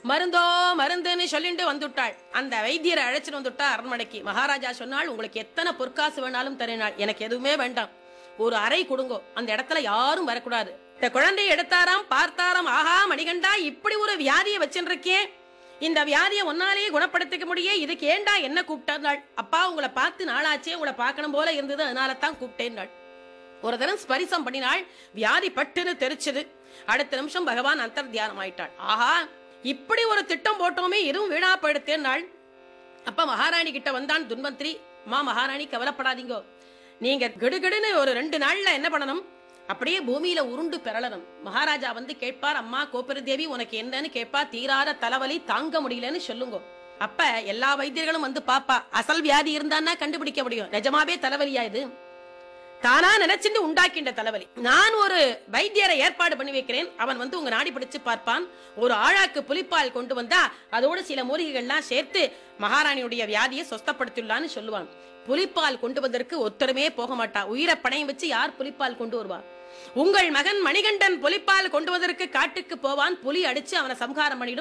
மருந்தோ மருந்துன்னு சொல்லிட்டு வந்துட்டாள் அந்த வைத்தியரை அழைச்சிட்டு வந்துட்டா அரண்மனைக்கு மகாராஜா சொன்னாள் உங்களுக்கு எத்தனை பொற்காசு வேணாலும் தருநாள் எனக்கு எதுவுமே வேண்டாம் ஒரு அறை கொடுங்கோ அந்த இடத்துல யாரும் வரக்கூடாது இந்த குழந்தையை எடுத்தாராம் பார்த்தாராம் ஆஹா மணிகண்டா இப்படி ஒரு வியாதியை வச்சுருக்கேன் இந்த வியாதியை ஒன்னாலேயே குணப்படுத்திக்க முடியே இதுக்கு ஏண்டா என்ன கூப்பிட்டாள் அப்பா உங்களை பார்த்து நாளாச்சே உங்களை பார்க்கணும் போல இருந்தது அதனால தான் கூப்பிட்டேன் ஒரு தரம் ஸ்பரிசம் பண்ணினாள் வியாதி பட்டுன்னு தெரிச்சது அடுத்த நிமிஷம் பகவான் அந்தர் தியானம் ஆயிட்டாள் ஆஹா இப்படி ஒரு திட்டம் போட்டோமே எதுவும் வீணா போயிடுத்தேன்னாள் அப்ப மகாராணி கிட்ட வந்தான் துன்வந்திரி மா மகாராணி கவலைப்படாதீங்கோ நீங்க கிடுகிடுன்னு ஒரு ரெண்டு நாள்ல என்ன பண்ணணும் அப்படியே பூமியில உருண்டு பெறலணும் மகாராஜா வந்து கேட்பார் அம்மா கோப்பரி தேவி உனக்கு என்னன்னு கேட்பா தீராத தலைவலி தாங்க முடியலன்னு சொல்லுங்க அப்ப எல்லா வைத்தியர்களும் வந்து பாப்பா அசல் வியாதி இருந்தான்னா கண்டுபிடிக்க முடியும் நிஜமாவே தலைவலியா இது தானா நினைச்சுட்டு உண்டாக்கின்ற தலைவலி நான் ஒரு வைத்தியரை ஏற்பாடு பண்ணி வைக்கிறேன் அவன் வந்து உங்க நாடி பிடிச்சு பார்ப்பான் ஒரு ஆழாக்கு புலிப்பால் கொண்டு வந்தா அதோட சில மூலிகைகள்லாம் சேர்த்து மகாராணியுடைய வியாதியை சொஸ்தப்படுத்தியுள்ளான்னு சொல்லுவான் புலிப்பால் கொண்டு வந்ததற்கு ஒத்தருமே போக மாட்டா உயிரை பணையம் வச்சு யார் புலிப்பால் கொண்டு வருவா உங்கள் மகன் மணிகண்டன் புலிப்பால் கொண்டு வந்ததற்கு காட்டுக்கு போவான் புலி அடிச்சு அவனை சம்ஹாரம் பண்ணிடும்